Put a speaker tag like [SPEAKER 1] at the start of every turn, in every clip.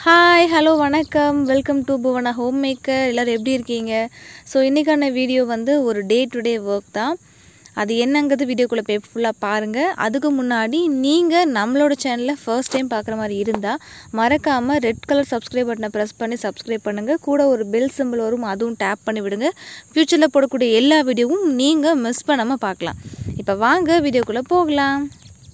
[SPEAKER 1] Hi hello வணக்கம் welcome to Bhuvana homemaker எல்லோரும் எப்படி இருக்கீங்க ஸோ இன்றைக்கான வீடியோ வந்து ஒரு டே டு டே ஒர்க் தான் அது என்னங்கிறது வீடியோக்குள்ளே போய் ஃபுல்லாக பாருங்கள் அதுக்கு முன்னாடி நீங்கள் நம்மளோட சேனலில் ஃபர்ஸ்ட் டைம் பார்க்குற மாதிரி இருந்தால் மறக்காமல் ரெட் கலர் சப்ஸ்கிரைப் பட்டனை ப்ரெஸ் பண்ணி சப்ஸ்கிரைப் பண்ணுங்கள் கூட ஒரு பெல் சிம்பிள் வரும் அதுவும் டேப் பண்ணி விடுங்க ஃப்யூச்சரில் போடக்கூடிய எல்லா வீடியோவும் நீங்கள் மிஸ் பண்ணாமல் பார்க்கலாம் இப்போ வாங்க வீடியோக்குள்ளே போகலாம்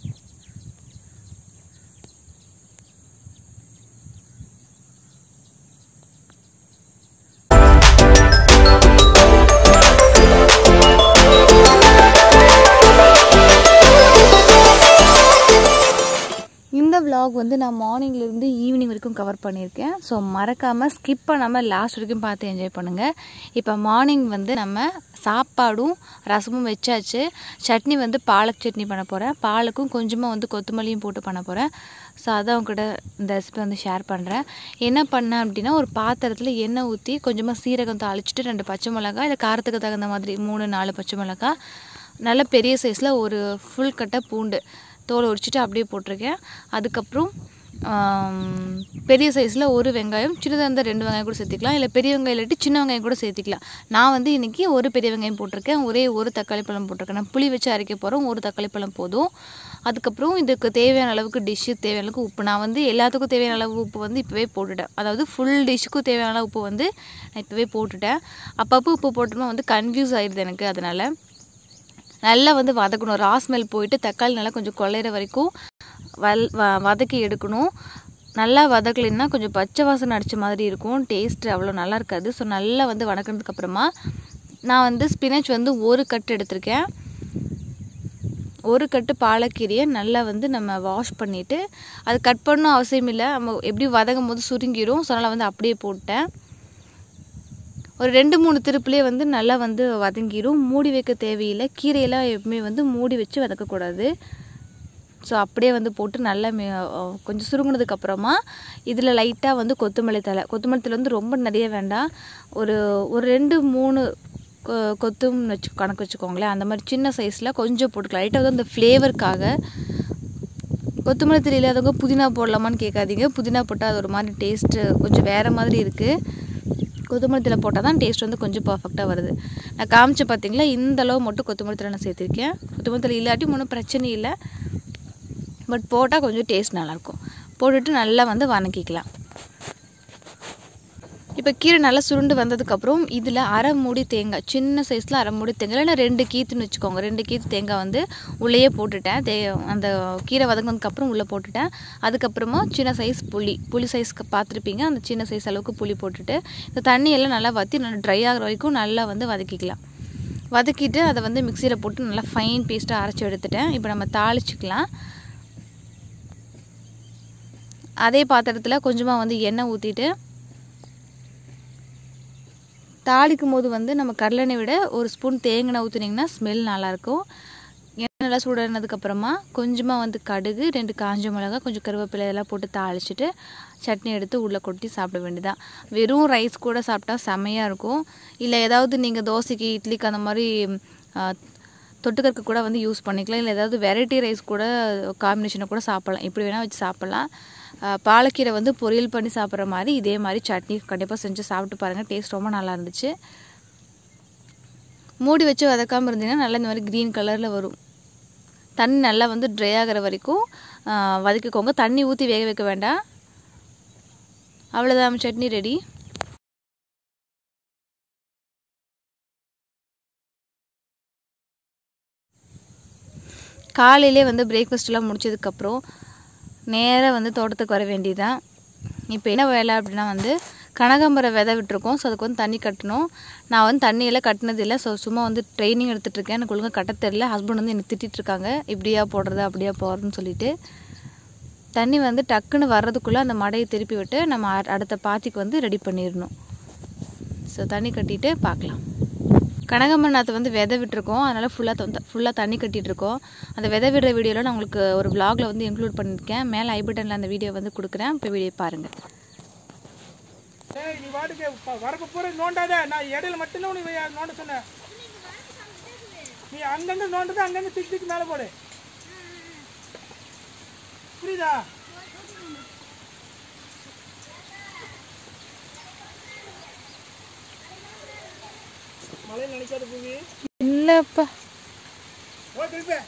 [SPEAKER 1] இந்த vlog வந்து நான் மார்னிங்லேருந்து ஈவினிங் வரைக்கும் கவர் பண்ணியிருக்கேன் ஸோ மறக்காமல் ஸ்கிப் பண்ணாமல் லாஸ்ட் வரைக்கும் பார்த்து என்ஜாய் பண்ணுங்கள் இப்போ மார்னிங் வந்து நம்ம சாப்பாடும் ரசமும் வச்சாச்சு சட்னி வந்து பாலக் சட்னி பண்ண போகிறேன் பாலுக்கும் கொஞ்சமாக வந்து கொத்தமல்லியும் போட்டு பண்ண போகிறேன் ஸோ அதை அவங்ககிட்ட இந்த ரெசிபி வந்து ஷேர் பண்ணுறேன் என்ன பண்ணேன் அப்படின்னா ஒரு பாத்திரத்தில் எண்ணெய் ஊற்றி கொஞ்சமாக சீரகம் தாளிச்சிட்டு ரெண்டு பச்சை மிளகாய் இல்லை காரத்துக்கு தகுந்த மாதிரி மூணு நாலு பச்சை மிளகாய் நல்ல பெரிய சைஸில் ஒரு ஃபுல் கட்டை பூண்டு தோலை உரிச்சிட்டு அப்படியே போட்டிருக்கேன் அதுக்கப்புறம் ஆம், பெரிய சைஸில் ஒரு வெங்காயம் சின்னதாக இருந்தால் ரெண்டு வெங்காயம் கூட சேர்த்திக்கலாம் இல்லை பெரிய வெங்காயம் இல்லாட்டி சின்ன வெங்காயம் கூட சேர்த்திக்கலாம் நான் வந்து இன்றைக்கி ஒரு பெரிய வெங்காயம் போட்டிருக்கேன் ஒரே ஒரு தக்காளி பழம் போட்டிருக்கேன் நான் புளி வச்சு அரைக்க போகிறோம் ஒரு தக்காளி பழம் போதும் அதுக்கப்புறம் இதுக்கு தேவையான அளவுக்கு டிஷ்ஷு தேவையான அளவுக்கு உப்பு நான் வந்து எல்லாத்துக்கும் தேவையான அளவு உப்பு வந்து இப்போவே போட்டுட்டேன் அதாவது ஃபுல் டிஷ்ஷுக்கும் தேவையான அளவு உப்பு வந்து நான் இப்போவே போட்டுட்டேன் அப்பப்போ உப்பு போட்டோம்னா வந்து கன்ஃபியூஸ் ஆயிடுது எனக்கு அதனால் நல்லா வந்து வதக்கணும் ரா ஸ்மெல் போயிட்டு தக்காளி நல்லா கொஞ்சம் குழையிற வரைக்கும் வல் வ வதக்கி எடுக்கணும் நல்லா வதக்கலைன்னா கொஞ்சம் பச்சை வாசனை அடித்த மாதிரி இருக்கும் டேஸ்ட் அவ்வளோ நல்லா இருக்காது ஸோ நல்லா வந்து வதக்கினதுக்கு அப்புறமா நான் வந்து ஸ்பினச் வந்து ஒரு கட்டு எடுத்திருக்கேன் ஒரு கட்டு பாலக்கீரையை நல்லா வந்து நம்ம வாஷ் பண்ணிவிட்டு அது கட் பண்ணணும் அவசியம் இல்லை நம்ம எப்படி வதங்கும் போது சுருங்கிரும் ஸோ அதனால் வந்து அப்படியே போட்டேன் ஒரு ரெண்டு மூணு திருப்புலேயே வந்து நல்லா வந்து வதங்கிரும் மூடி வைக்க தேவையில்லை கீரையெல்லாம் எப்பவுமே வந்து மூடி வச்சு வதக்கக்கூடாது ஸோ அப்படியே வந்து போட்டு நல்லா மே அஹ் கொஞ்சம் சுருங்கினதுக்கு அப்புறமா இதில் லைட்டாக வந்து கொத்தமல்லி தலை கொத்தமல்லி தலை வந்து ரொம்ப நிறைய வேண்டாம் ஒரு ஒரு ரெண்டு மூணு கொ- கொத்துன்னு வச்சு கணக்கு வச்சுக்கோங்களேன் அந்த மாதிரி சின்ன சைஸில் கொஞ்சம் போட்டுக்கலாம் லைட்டாக வந்து அந்த ஃப்ளேவருக்காக கொத்தமல்லி தலை இல்லாதவங்க புதினா போடலாமான்னு கேட்காதீங்க புதினா போட்டால் அது ஒரு மாதிரி டேஸ்ட்டு கொஞ்சம் வேறு மாதிரி இருக்குது கொத்தமல்லி தலை போட்டால் தான் டேஸ்ட் வந்து கொஞ்சம் பர்ஃபெக்டாக வருது நான் காமிச்ச பார்த்தீங்களா இந்த அளவு மட்டும் கொத்தமல்லி தலை நான் சேர்த்துருக்கேன் கொத்தமல்லி தலை இல்லாட்டி ஒன்றும் பிரச்சனை இல்லை பட் போட்டால் கொஞ்சம் டேஸ்ட் நல்லாயிருக்கும் போட்டுட்டு நல்லா வந்து வதக்கிக்கலாம் இப்போ கீரை நல்லா சுருண்டு வந்ததுக்கப்புறம் இதில் அரை மூடி தேங்காய் சின்ன சைஸில் அரை மூடி தேங்காய் இல்லைன்னா ரெண்டு கீத்துன்னு வச்சுக்கோங்க ரெண்டு கீத்து தேங்காய் வந்து உள்ளேயே போட்டுட்டேன் தே அந்த கீரை வதங்கினதுக்கப்புறம் உள்ளே போட்டுட்டேன் அதுக்கப்புறமா சின்ன சைஸ் புளி புளி சைஸ்க்கு பார்த்துருப்பீங்க அந்த சின்ன சைஸ் அளவுக்கு புளி போட்டுட்டு இந்த தண்ணியெல்லாம் நல்லா வற்றி நல்லா ட்ரை ஆகிற வரைக்கும் நல்லா வந்து வதக்கிக்கலாம் வதக்கிட்டு அதை வந்து மிக்சியில் போட்டு நல்லா ஃபைன் பேஸ்ட்டாக அரைச்சி எடுத்துட்டேன் இப்போ நம்ம தாளிச்சிக்கலாம் அதே பாத்திரத்தில் கொஞ்சமாக வந்து எண்ணெய் ஊற்றிட்டு தாளிக்கும் போது வந்து நம்ம கடலெண்ணெய் விட ஒரு ஸ்பூன் தேங்காய் ஊற்றுனீங்கன்னா ஸ்மெல் நல்லாயிருக்கும் எண்ணெய் நல்லா சூடானதுக்கப்புறமா கொஞ்சமாக வந்து கடுகு ரெண்டு காஞ்ச மிளகாய் கொஞ்சம் கருவேப்பிலை இதெல்லாம் போட்டு தாளிச்சிட்டு சட்னி எடுத்து உள்ளே கொட்டி சாப்பிட வேண்டியதான் வெறும் ரைஸ் கூட சாப்பிட்டா செமையாக இருக்கும் இல்லை ஏதாவது நீங்கள் தோசைக்கு இட்லிக்கு அந்த மாதிரி ஆ, தொட்டுக்கறக்கு கூட வந்து யூஸ் பண்ணிக்கலாம் இல்லை ஏதாவது வெரைட்டி ரைஸ் கூட காம்பினேஷனை கூட சாப்பிட்லாம் எப்படி வேணால் வச்சு சாப்பிட்லாம் ஆஹ் பாலக்கீரை வந்து பொரியல் பண்ணி சாப்பிட்ற மாதிரி இதே மாதிரி சட்னி கண்டிப்பாக செஞ்சு சாப்பிட்டு பாருங்கள் டேஸ்ட் ரொம்ப நல்லா இருந்துச்சு மூடி வச்சு வதக்காமல் இருந்தீங்கன்னா நல்லா இந்த மாதிரி க்ரீன் கலரில் வரும் தண்ணி நல்லா வந்து ட்ரை ஆகிற வரைக்கும் ஆஹ் வதக்கிக்கோங்க தண்ணி ஊற்றி வேக வைக்க வேண்டாம் அவ்வளோதான் சட்னி ரெடி காலையிலே வந்து பிரேக்ஃபாஸ்ட்லாம் முடிச்சதுக்கப்புறம் நேராக வந்து தோட்டத்துக்கு வர வேண்டியதுதான் இப்போ என்ன வேலை அப்படின்னா வந்து கனகாம்பரம் விதை விட்டுருக்கோம் ஸோ அதுக்கு வந்து தண்ணி கட்டணும் நான் வந்து தண்ணியெல்லாம் கட்டினது இல்லை ஸோ சும்மா வந்து ட்ரைனிங் எடுத்துகிட்டு இருக்கேன் எனக்கு ஒழுங்காக கட்ட தெரில ஹஸ்பண்ட் வந்து எனக்கு திட்டிட்டு இருக்காங்க இப்படியா போடுறது அப்படியா போடுறதுன்னு சொல்லிட்டு தண்ணி வந்து டக்குன்னு வர்றதுக்குள்ளே அந்த மடையை திருப்பி விட்டு நம்ம அ- அடுத்த பாத்திக்கு வந்து ரெடி பண்ணிடணும் ஸோ தண்ணி கட்டிட்டு பார்க்கலாம் கனகாம்பரம் நாற்று வந்து விதை விட்டுருக்கோம் அதனால் ஃபுல்லாக ஃபுல்லாக தண்ணி கட்டிட்டு இருக்கோம் அந்த விதை விடுற வீடியோவில் நான் உங்களுக்கு ஒரு vlogல வந்து இன்க்ளூட் பண்ணியிருக்கேன் மேலே ஐ பட்டனில் அந்த வீடியோ வந்து கொடுக்குறேன் இப்போ வீடியோ பாருங்கள்
[SPEAKER 2] ஏய் நீ வாட்டுக்கு ப- வரப்பு பூரா நோண்டாத நான் இடையில மட்டும்தான் உனக்கு வே- நோண்ட சொன்னேன் நீ அங்கங்க நோண்டது அங்கங்க திக்கு திக்கு மேலே போடு புரியுதா மழையில் நினைக்காத பூவி
[SPEAKER 1] இல்லைப்பா
[SPEAKER 2] ஓ திருப்பி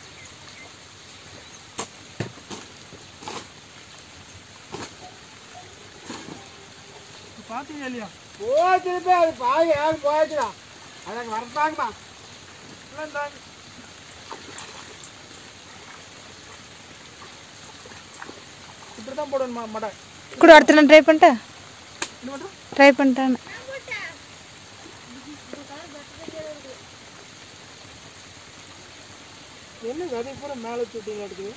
[SPEAKER 2] பார்த்தீங்க இல்லையா
[SPEAKER 3] ஓ திருப்பி அது பாய் ஏன் போயாச்சுடா அதுக்கு வரப்பாங்கம்மா
[SPEAKER 2] எல்லாம் தாங்க இப்படி தான் போடணுமா மடை
[SPEAKER 1] கூட அடுத்த நான் ட்ரை பண்ணிட்டேன்
[SPEAKER 2] என்ன பண்ணுறோம்
[SPEAKER 1] ட்ரை பண்ணிட்டேன்னு
[SPEAKER 2] என்ன விதை பூரா மேலே சுட்டிங்க எடுக்குது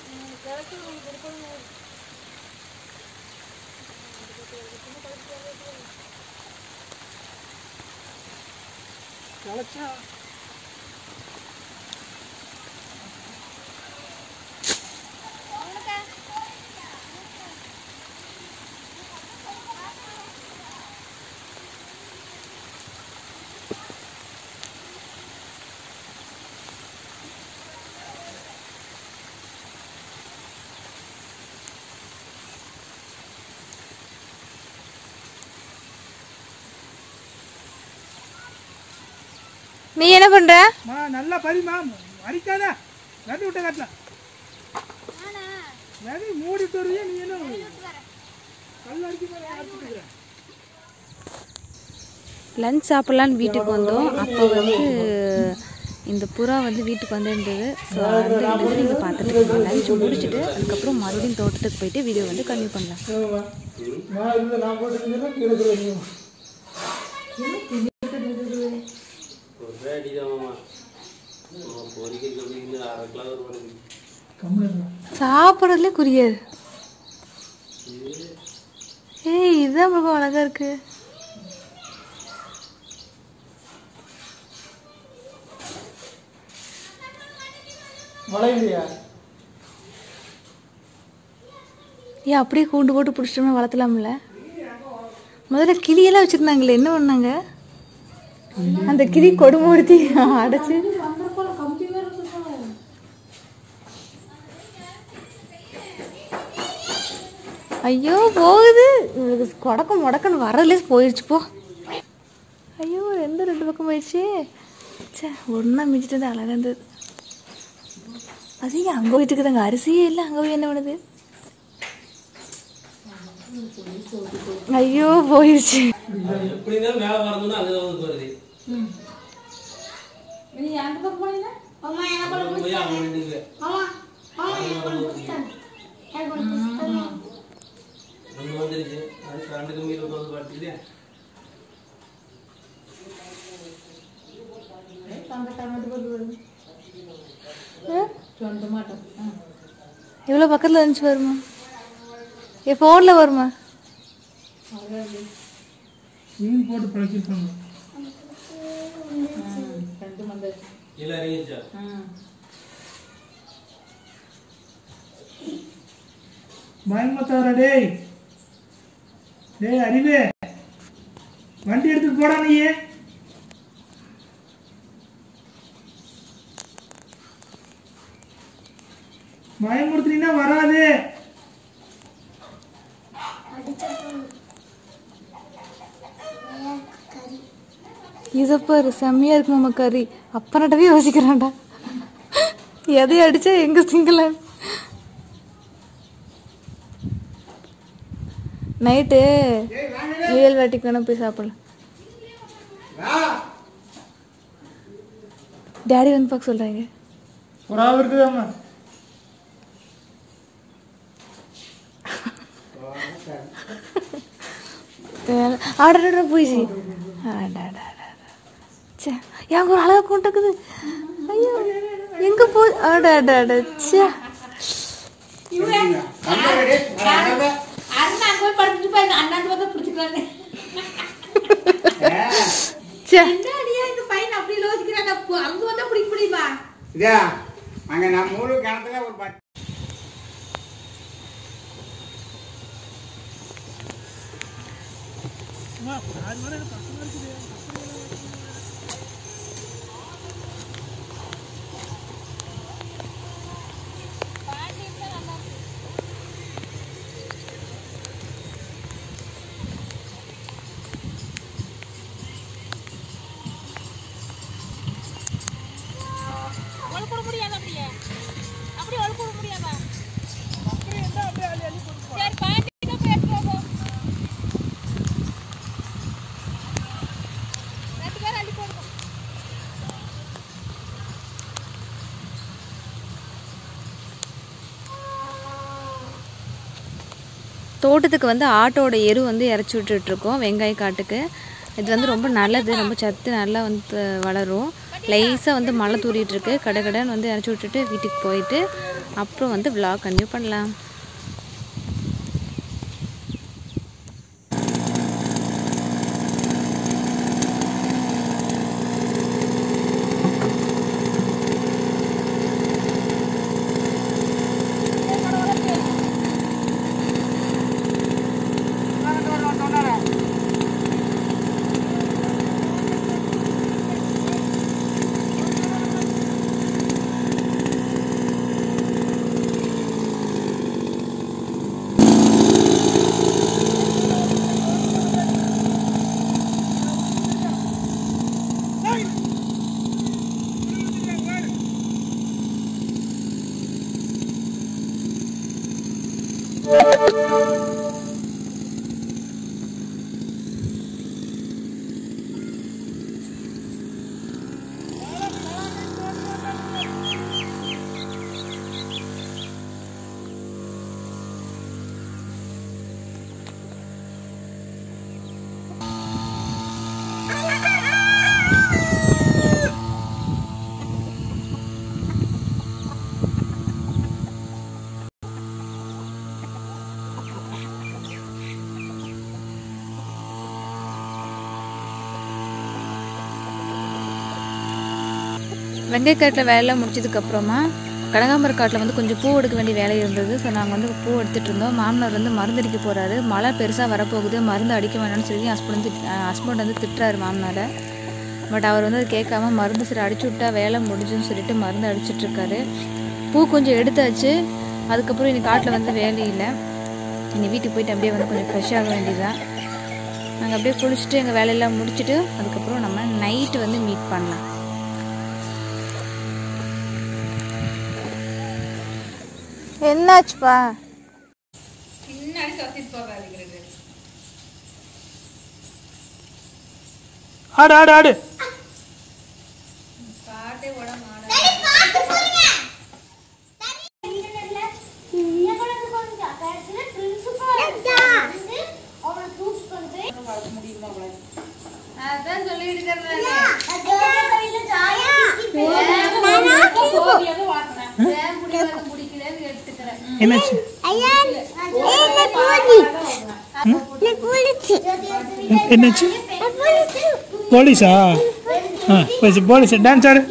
[SPEAKER 2] கிளச்சா
[SPEAKER 1] நீ என்ன பண்ற
[SPEAKER 2] மா நல்லா பறிமா அரிக்காத விதை விட்ட காட்டல விதை மூடிட்டு வருவியா நீ என்ன கல் அரிக்க மாதிரி அரைச்சிட்டு இருக்கிற
[SPEAKER 1] லஞ்ச் சாப்பிட்லான்னு வீட்டுக்கு வந்தோம் அப்போ வந்து இந்த புறா வந்து வீட்டுக்கு வந்துருந்தது ஸோ அந்த இது நீங்கள் பார்த்துட்டு இருக்கீங்க லஞ்ச் முடிச்சுட்டு அதுக்கப்புறம் மறுபடியும் தோட்டத்துக்கு போயிட்டு வீடியோ வந்து கன்டினியூ பண்ணலாம்
[SPEAKER 2] நான் இல்லை நான் போட்டுருந்தேன்னா கீழே இருக்கிறேன் கம்மல்
[SPEAKER 1] சாப்பிட்றதுலே குறியாது ஏய் இதுதான் ரொம்ப அழகா இருக்கு
[SPEAKER 2] வளையலையா
[SPEAKER 1] ஏன் அப்படியே கூண்டு போட்டு பிடிச்சிட்டோம்னா வளர்த்தலாம்ல முதல்ல கிளியெல்லாம் வச்சுருந்தாங்களே என்ன பண்ணாங்க அந்த கிளி கொடுமுடுத்தி அடைச்சு ஐயோ போகுது இவளுக்கு கொடக்கம் முடக்கன்னு வரதுலே போயிடுச்சு போ ஐயோ எந்த ரெண்டு பக்கம் போயிடுச்சு சே ஒன்றா மிஞ்சிட்டு வந்து அழகாக இருந்தது அது அங்கே போயிட்டு இருக்குதுங்க அரிசியே இல்லை அங்கே போய் என்ன பண்ணுது ஐயோ போயிடுச்சு
[SPEAKER 4] எப்படின்னா மேலே வரணும்னா அங்கே வந்து வருது போய் அவங்க நின்னுங்க. ஒண்ணு வந்துருச்சு அது கரண்ட் கம்பியில் உட்காந்து பார்த்துக்கிட்டே
[SPEAKER 1] எவ்வளோ பக்கத்தில் இருந்துச்சு வருமா என் ஃபோனில் வருமா
[SPEAKER 2] மீன் போட்டு பழக்கிருப்பாங்க
[SPEAKER 4] கீழே இறங்கிச்சா
[SPEAKER 2] பயங்கத்தாரா டேய் டேய் அறிவே வண்டி எடுத்துட்டு போடா நீ பயமுறுத்துனீங்கன்னா வராது
[SPEAKER 1] இதை பாரு செம்மையாக இருக்கு நம்ம கறி அப்பனட்டவே யோசிக்கிறான்டா எதை அடிச்சா எங்க சிங்கள நைட்டு முயல் வாட்டிக்கு வேணா போய் சாப்பிடலாம் டேடி வந்து பார்க்க சொல்றாங்க
[SPEAKER 2] ஒரு ஆள் இருக்குதாம்மா
[SPEAKER 1] ஆடா போயிடுச்சு சே எங்க ஒரு அழகா கொண்டுக்குது ஐயோ எங்க போய் ஆடா அடா அடா சே சே
[SPEAKER 3] இதா அங்க நம்ம ஊரு கிணத்துல ஒரு பத்து
[SPEAKER 1] தோட்டத்துக்கு வந்து ஆட்டோட எரு வந்து இறச்சி விட்டுட்ருக்கோம் வெங்காய காட்டுக்கு இது வந்து ரொம்ப நல்லது ரொம்ப சத்து நல்லா வந்து வளரும் லைஸாக வந்து மழை தூரிட்டு இருக்கு கடை கடைன்னு வந்து இறச்சி விட்டுட்டு வீட்டுக்கு போயிட்டு அப்புறம் வந்து vlog கன்டினியூ பண்ணலாம் வெங்காயக்காட்டில் வேலையெல்லாம் முடிச்சதுக்கப்புறமா கனகாம்பர காட்டில் வந்து கொஞ்சம் பூ எடுக்க வேண்டிய வேலை இருந்தது ஸோ நாங்கள் வந்து பூ எடுத்துகிட்டு இருந்தோம் மாமனார் வந்து மருந்து அடிக்க போகிறாரு மழை பெருசாக வரப்போகுது மருந்து அடிக்க வேணாம்னு சொல்லி ஹஸ்பண்ட் வந்து ஹஸ்பண்ட் வந்து திட்டுறாரு மாமனாரை பட் அவர் வந்து அது கேட்காம மருந்து சரி அடிச்சு விட்டா வேலை முடிஞ்சுன்னு சொல்லிட்டு மருந்து அடிச்சிட்டு இருக்காரு பூ கொஞ்சம் எடுத்தாச்சு அதுக்கப்புறம் இனி காட்டில் வந்து வேலை இல்லை இனி வீட்டுக்கு போயிட்டு அப்படியே வந்து கொஞ்சம் ஃப்ரெஷ் ஆக வேண்டியதுதான் நாங்கள் அப்படியே குளிச்சுட்டு எங்கள் வேலையெல்லாம் முடிச்சுட்டு அதுக்கப்புறம் நம்ம நைட்டு வந்து மீட் பண்ணலாம் என்னாச்சுப்பா
[SPEAKER 2] ஆடு ஆடு ஆடு
[SPEAKER 1] அதான் சொல்லிட்டு
[SPEAKER 2] என்னாச்சு என்னாச்சு போலீஸா ஆ போலீஸ் போலீஸ் டான்ஸ் ஆடு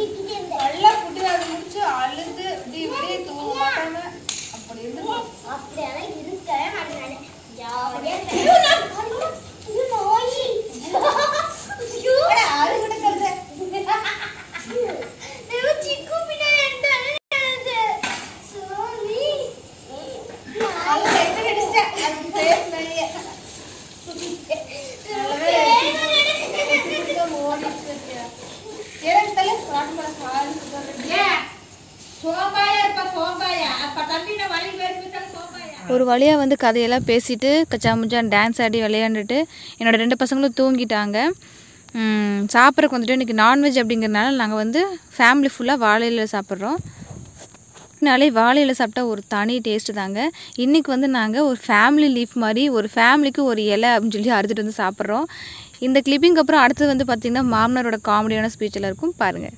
[SPEAKER 1] ஒரு வழியாக வந்து கதையெல்லாம் பேசிட்டு கச்சா முச்சான் டான்ஸ் ஆடி விளையாண்டுட்டு என்னோட ரெண்டு பசங்களும் தூங்கிட்டாங்க ம், சாப்பிட்றதுக்கு வந்துட்டு இன்றைக்கி நான்வெஜ் அப்படிங்கிறனால நாங்கள் வந்து ஃபேமிலி ஃபுல்லாக வாழையில சாப்பிட்றோம் நாளே வாழையில சாப்பிட்டா ஒரு தனி டேஸ்ட்டு தாங்க இன்றைக்கி வந்து நாங்கள் ஒரு ஃபேமிலி லீஃப் மாதிரி ஒரு ஃபேமிலிக்கு ஒரு இலை அப்படின்னு சொல்லி அறுத்துட்டு வந்து சாப்பிட்றோம் இந்த கிளிப்பிங் அப்புறம் அடுத்தது வந்து பார்த்திங்கன்னா மாமனாரோட காமெடியான ஸ்பீச்சில் இருக்கும் பாருங்கள்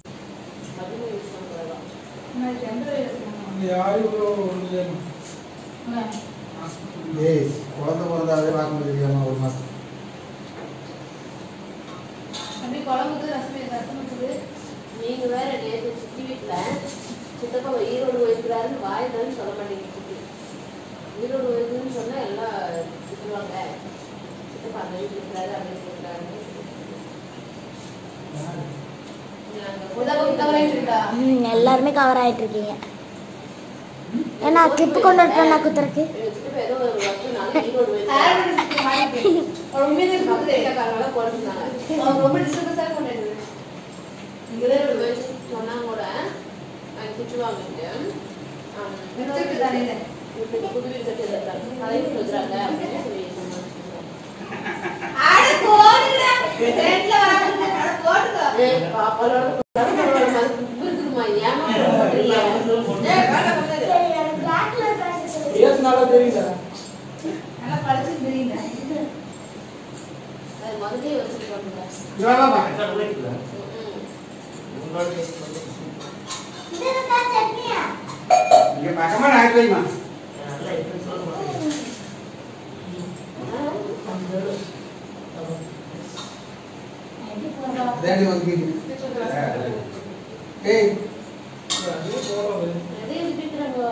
[SPEAKER 3] ஏய் குழந்தை பிறந்தாவே பார்க்க முடியலையாமா ஒரு மாதம்
[SPEAKER 5] நீங்க வேற நேற்று சித்தி வீட்டுல சித்தப்பா ஈரோடு போயிருக்கிறாருன்னு வாய்தான்னு சொல்ல மாட்டேங்க சித்தி ஈரோடு போயிருக்குன்னு சொன்னா எல்லாம் திட்டுவாங்க சித்தப்பா அந்த வீட்டுல இருக்கிறாரு அந்த வீட்டுல இருக்கிறாருன்னு
[SPEAKER 6] ம், எல்லாருமே கவர் ஆயிட்டு இருக்கீங்க ஏன்னா கிளிப்பு கொண்டு வரட்டா குத்துறக்கு
[SPEAKER 5] எங்க சித்தப்பா ஏதோ ஒரு வருஷம்னால ஈரோடு போயிருக்காரு போட்டுருந்தாங்க ரொம்ப டிஸ்டர்பன்ஸாக கொண்டாடு ஈரோடு போய் சொன்னாங்க கூட நாங்க திட்டுவாங்க இப்படி புது வீடு கட்டி இருக்காங்க அதை வீட்டு வைக்கிறாங்க அப்படின்னு சொல்லி சொன்னாங்க ஏய், பாப்பாலோட பரவாயில்ல, மனசு உப்பு இருக்குதும்மா, ஏம்மா இப்படி பண்றீங்க? ஏய், வேண்டாம், வேண்டாம்.
[SPEAKER 1] நல்லா பழிச்சு தெரியுங்க
[SPEAKER 5] அது முதலே வச்சுருக்கோங்க
[SPEAKER 3] இதுவாதான் பாரு.
[SPEAKER 4] ரெக்கார்ட் பண்ணிக்கலாம் உங்களோட
[SPEAKER 3] இங்க பக்கமா நாக்கு வைமா
[SPEAKER 4] நல்லா இருக்குன்னு சொல்ல மாட்டேன்
[SPEAKER 7] தேடி வந்து ஏய்
[SPEAKER 5] நிறைய விட்டுக்கிறாங்க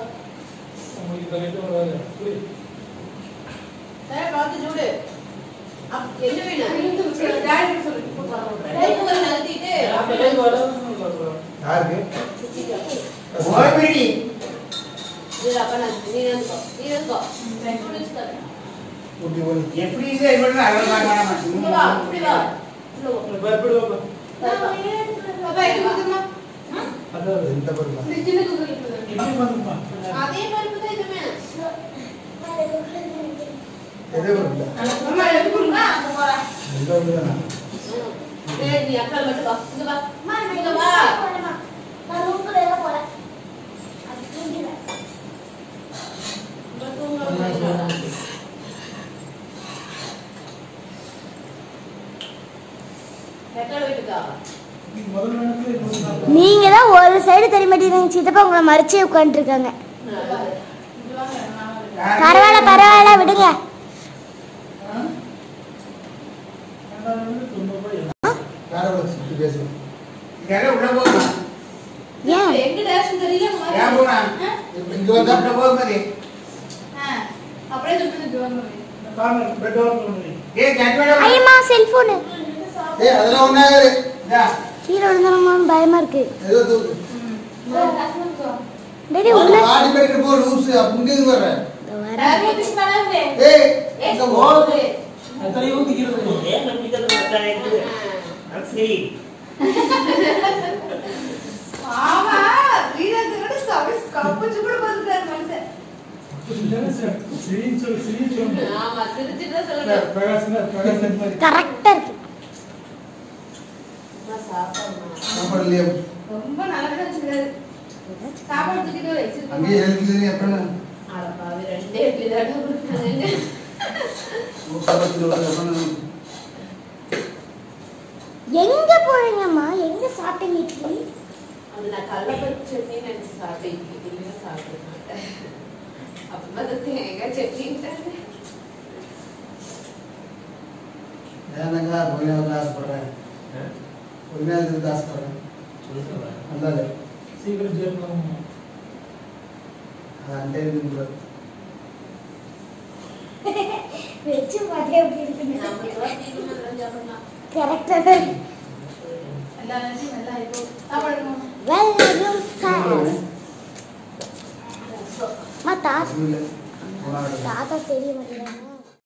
[SPEAKER 1] சார் பார்த்து ஜூடு
[SPEAKER 5] அப் என்ன வேணும்
[SPEAKER 1] டாடி சொல்லு கைக்குள்ள நகர்த்திட்டு
[SPEAKER 7] யாருக்கு
[SPEAKER 3] ஓய்விடி
[SPEAKER 5] இது அப்ப நான் நீ இருந்துக்கோ நீ இருந்துக்கோ புடிச்சுக்க
[SPEAKER 7] ஊட்டி போய்
[SPEAKER 3] எப்படி இது எப்படி அகல் பார்க்க
[SPEAKER 5] இங்க வா
[SPEAKER 3] வேணாமா
[SPEAKER 5] இப்படி வா உள்ள வா
[SPEAKER 1] பாப்பா இது கொடுத்துமா
[SPEAKER 7] எந்த பொருள்
[SPEAKER 1] இந்த சின்ன குக்கர் கொடுத்துருங்க
[SPEAKER 2] இப்படி பண்ணுமா
[SPEAKER 5] அதே பருப்பு தான் இதுமே
[SPEAKER 7] எதே பொருள்
[SPEAKER 1] அம்மா எடுத்து கொடுங்க அங்க போறேன்
[SPEAKER 7] எந்த பொருள் தானே
[SPEAKER 5] டேய் நீ அக்கா மட்டும் வா இங்க வா இங்க வா இங்க தூங்க வைக்கலாம். ரெக்கார்ட் வைக்கா
[SPEAKER 2] முதல் நேரத்துல இது வந்து
[SPEAKER 6] நீங்க தான் ஒரு சைடு தெரிய மாட்டேங்கிறீங்க சித்தப்பா உங்களை மறைச்சே உட்காந்துருக்காங்க பரவாயில்ல பரவாயில்ல விடுங்க
[SPEAKER 7] வேற ஒரு சுத்தி பேசுவோம்
[SPEAKER 3] இதெல்லாம் உள்ள போகுமா
[SPEAKER 6] ஏன்
[SPEAKER 1] எங்க டேரக்ஷன் தெரியல
[SPEAKER 3] ஏன் போனா
[SPEAKER 7] இப்ப இங்க வந்தா
[SPEAKER 3] உள்ள போகும்போது
[SPEAKER 1] அப்படியே சொல்லிட்டு ஜோன்
[SPEAKER 2] கார்னர் பெட் ஓப்பன்
[SPEAKER 3] ஏய் கட்வேட
[SPEAKER 6] ஐயம்மா செல்போனு
[SPEAKER 7] ஏய் அதெல்லாம் ஒண்ணாகாது
[SPEAKER 3] இதா
[SPEAKER 6] கீழே விழுந்தனமான்னு பயமா இருக்கு
[SPEAKER 7] ஏதோ தூக்கு
[SPEAKER 6] டேடி உள்ள
[SPEAKER 7] ஆடி போயிட்டு போ லூஸ் அங்க இருந்து வர்ற
[SPEAKER 6] வரேன்
[SPEAKER 7] ஏய் இங்க போ
[SPEAKER 2] எத்தனை ஊத்திக்கிறது
[SPEAKER 4] ஏன் நம்பிக்கிறது ரெக்கார்ட் அது சரி
[SPEAKER 1] ஆமா வீரத்தோட சபஸ் கப்பச்சு கூட பார்த்துட்டாரு மனுஷன்
[SPEAKER 2] சரின்னு சொல்லு சரின்னு சொல்லு
[SPEAKER 5] ஆமா சிரிச்சுட்டு தான் சொல்லணும்
[SPEAKER 2] பிரகாசன் பிரகாசன் மாதிரி
[SPEAKER 6] கரெக்டா இருக்கு
[SPEAKER 5] அம்மா சாப்பிடணும்
[SPEAKER 7] சாப்பாடு இல்லையா
[SPEAKER 1] ரொம்ப நல்லா வச்சிருக்காரு சாப்பாடு தூக்கிட்டு
[SPEAKER 7] அங்கேயே
[SPEAKER 1] வச்சிருக்கோம்
[SPEAKER 7] எழுதி அப்புறம்
[SPEAKER 5] அட பாவி ரெண்டே இட்லி தான் கொடுத்தாங்க
[SPEAKER 7] சாப்பாடு அப்புறம்
[SPEAKER 6] எங்க போறீங்கம்மா எங்க சாப்பிட்டீங்க இட்லி
[SPEAKER 5] அது நான் கடலைப்பருப்பு சட்னி நினைச்சு சாப்பிட்டேன் இட்லியும் சாப்பிட மாட்டேன் அப்புறமா அது தேங்காய் சட்னின்ட்டாங்க
[SPEAKER 7] ஏன்னாக்கா பொறுமையாக ஆசைப்படுறேன் பொறுமையாக இருந்து ஆசைப்படுறேன்
[SPEAKER 4] சொல்லுங்க
[SPEAKER 7] நல்லாது
[SPEAKER 2] சீக்கிரம் சேர்க்கலாம்
[SPEAKER 7] அது அண்டே இருந்து
[SPEAKER 6] வச்சு பார்த்தே எப்படி இருக்குன்னு
[SPEAKER 5] நம்மளுக்கு சீக்கிரமா எல்லாம் சாப்பிடலாம்
[SPEAKER 6] கரெக்டா தான்
[SPEAKER 1] எல்லா நேரத்தையும் நல்லா இப்போ சாப்பாடு எடுக்கணும்.
[SPEAKER 6] வெல்கம் சார் அம்மா தாத்தா
[SPEAKER 7] இல்லை போனாங்க
[SPEAKER 6] தாத்தா தெரிய மாட்டேங்கிறாங்க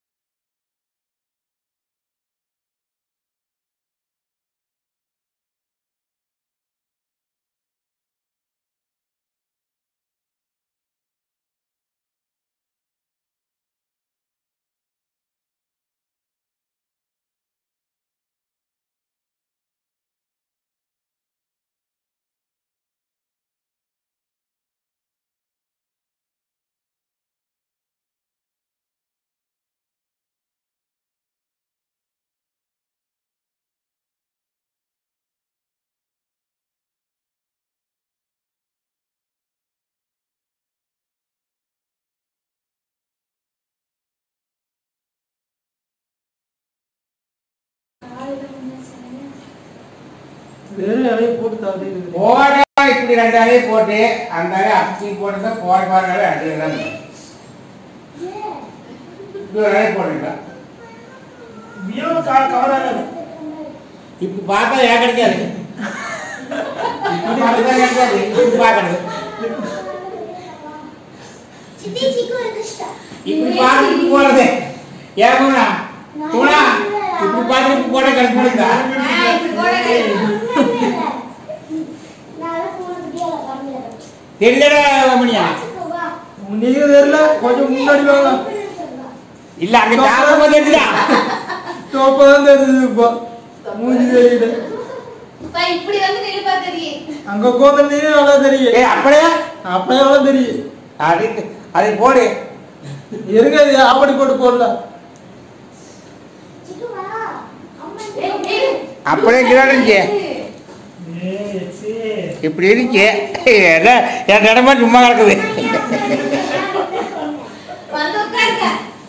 [SPEAKER 2] வெறும் இலையை போட்டு தள்ளி
[SPEAKER 3] போட இப்படி ரெண்டு அலையை போட்டு அந்த அலையை அப்படி போட்டு போட பாருங்க ரெண்டு இலை இப்படி ஒரு அலையை போடுறீங்களா
[SPEAKER 2] மியோ கால் கவராக
[SPEAKER 3] இப்படி பார்த்தா ஏன் கிடைக்காது இப்படி பார்த்தா கிடைக்காது இப்படி பார்க்கறது
[SPEAKER 6] சித்தி சீக்கிரம் எந்திரிச்சிட்டா
[SPEAKER 3] இப்படி பார்த்து இப்படி போறது ஏன் போனா போனா இப்படி பார்த்து இப்படி போட கிடைக்க முடியுதா
[SPEAKER 1] ஆ, இப்படி போட
[SPEAKER 3] தெரியலடா மணியா
[SPEAKER 2] நீங்க தெரியல கொஞ்சம் முன்னாடி வாங்க
[SPEAKER 3] இல்ல அங்க ஜாதகம் போது தெரியுதா
[SPEAKER 2] தோப்பதான் தெரியுது இப்போ மூஞ்சி தெரியல
[SPEAKER 1] இப்ப இப்படி வந்து நிலுப்பா தெரியும்
[SPEAKER 2] அங்க உட்காந்துருந்தீங்க நல்லா தெரியும்
[SPEAKER 3] ஏய் அப்படியே
[SPEAKER 2] அப்படியே நல்லா தெரியும்
[SPEAKER 3] அது அதை போடு
[SPEAKER 2] இருங்க இது ஆப்படி போட்டு போடல
[SPEAKER 6] சிக்கு வா அம்மா
[SPEAKER 5] ஏய், ஏய்.
[SPEAKER 3] அப்படியே இப்படிதான் இருந்துச்சு இப்படி இருந்துச்சு எல்லாம் என் இடமா சும்மா கிடக்குது
[SPEAKER 5] வந்து உட்காருங்க.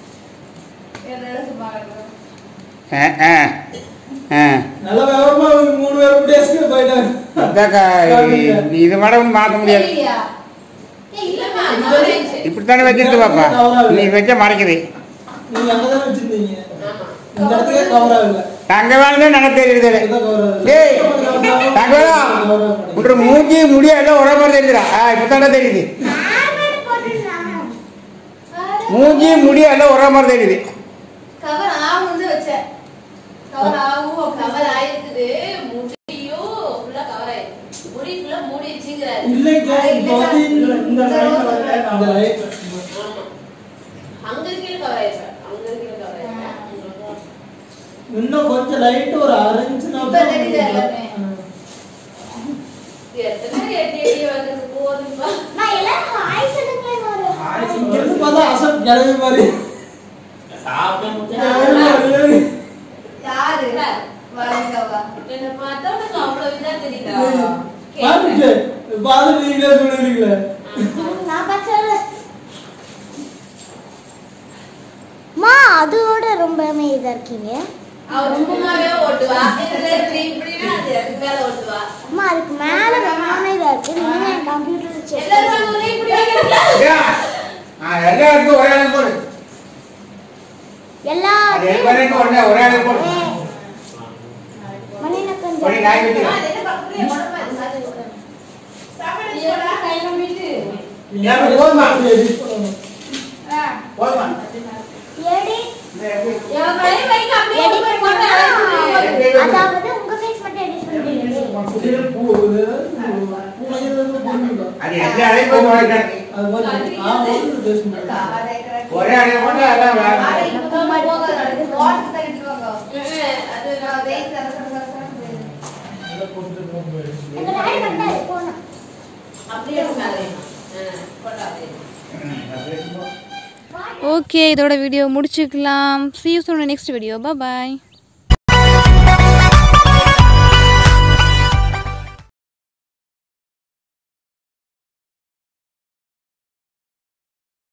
[SPEAKER 3] ஆ ஆ ஆ
[SPEAKER 2] நல்ல விவரமா ஒரு மூணு பேரும் டேஸ்க்கு போயிட்டாங்க
[SPEAKER 3] அதாக்கா இது- இது மேடம் மாற்ற முடியாது
[SPEAKER 5] சரியா? ஏய், இல்லம்மா, cover ஆயிடுச்சு.
[SPEAKER 3] இப்படித்தானே வச்சிருக்கு பாப்பா நீ வச்ச மறைக்குது
[SPEAKER 2] நீங்க அங்கதானே வச்சிருந்தீங்க
[SPEAKER 5] ஆமா.
[SPEAKER 2] இந்த இடத்துக்கே கவர் ஆகல
[SPEAKER 3] தங்க வேலை எனக்கு தெரியுது
[SPEAKER 2] இதுதான் cover ஆகல.
[SPEAKER 3] டேய் தங்கவேலா உன்ற மூஞ்சி முடிய எல்லாம் ஒரே மாதிரி தெரியுதுடா ஆ இப்பதானே தெரியுது
[SPEAKER 6] ஹேர்பேண்ட் போட்டுருந்தாங்க
[SPEAKER 3] மூஞ்சி முடிய எல்லாம் ஒரே மாதிரி தெரியுது
[SPEAKER 5] cover ஆகும்னு வச்சேன். cover ஆகும், cover ஆயிருக்குது. முடியும் full ஆ cover ஆயிருக்கு. முடி full ஆ மூடிடுச்சுங்கிறாரு.
[SPEAKER 2] இல்லைங்க இப்போ வந்து இந்த- இந்த லைன் இந்த லைன்
[SPEAKER 5] ஆமா. அங்க இருக்கையில cover ஆயிருக்கு. அங்க இருக்கையில cover ஆயிருக்கு.
[SPEAKER 2] இன்னும் கொஞ்சம் லைட் ஒரு அரை இன்ச்
[SPEAKER 5] இப்ப தெரியுது எல்லாமே. எத்தனை எட்டி எட்டி வருது போதும்பா.
[SPEAKER 6] நான் எல்லாரும் ஹாய் சொல்லுங்களேன் ஒரு ஹாய்
[SPEAKER 2] இங்க இருந்து பார்த்தா அசல் கிளவி மாதிரி கிளவி மாதிரி.
[SPEAKER 5] யாரு? என்னை பார்த்தா உனக்கு அவ்வளவு இதா தெரியுதா?
[SPEAKER 2] பாருங்க பார்த்து நீங்களே சொல்லுவீங்களே
[SPEAKER 6] நான் பச்சல மா அதோட ரொம்ப இதா இருக்கீங்க
[SPEAKER 5] அவ ரொம்பவே ஓட்டுவா இதுல இப்படி இப்படின்னா அது அதுக்கு மேல ஓட்டுவா
[SPEAKER 6] அம்மா அதுக்கு மேல ரொம்ப இதா இருக்கு நீங்க என் கம்ப்யூட்டர் செக்
[SPEAKER 5] எல்லாரும் வந்து இப்படி வைக்கிறீங்களா?
[SPEAKER 3] ஆ எல்லா இடத்துக்கும் ஒரே அளவு போடு
[SPEAKER 6] எல்லா
[SPEAKER 3] அது எல்லாருக்கும் ஒரே ஒரே அளவு போடு
[SPEAKER 6] மணியில
[SPEAKER 3] ஒரே
[SPEAKER 6] கொஞ்சம்
[SPEAKER 3] நாய்
[SPEAKER 5] அம்மா,
[SPEAKER 3] வெட்டி
[SPEAKER 5] அது என்ன பக்கத்துலயே உடம்பு அது சாத்தி உட்காரு. சாப்பாடு வச்சுக்கோடா, கையில மீட்டு.
[SPEAKER 3] ஏன் போதுமா
[SPEAKER 2] edit பண்ணணும்.
[SPEAKER 3] போதுமா
[SPEAKER 6] எடி
[SPEAKER 5] என் கையில வைங்க, அப்படியே
[SPEAKER 6] எடிட்
[SPEAKER 5] போய் போட்டு
[SPEAKER 6] பண்ணா
[SPEAKER 5] அழைச்சிட்டு.
[SPEAKER 6] அதாவது உங்க ஃபேஸ் மட்டும் எடிட் பண்ணுவீங்க
[SPEAKER 2] புதிய பூ இது, பூனையில இருந்து பொண்ணுங்க.
[SPEAKER 3] அது எந்த அளவு போட்டு வைக்கிறாங்க
[SPEAKER 2] அது மாதிரி ஆ, வந்து பேச மாட்டேன்.
[SPEAKER 3] ஒரே அளவு போட்டு அதான் வேற
[SPEAKER 5] ஆனா, இப்ப தான் போகாது, நடக்குது. ம், அது நான்
[SPEAKER 2] இதை போட்டு போகும்போது.
[SPEAKER 6] எங்க டாடி பண்ணாரு போனா
[SPEAKER 5] அப்படியே மேலே போட்டா அப்படியே
[SPEAKER 1] ஓகே இதோட வீடியோ முடிச்சுக்கலாம் see you soon in next video bye bye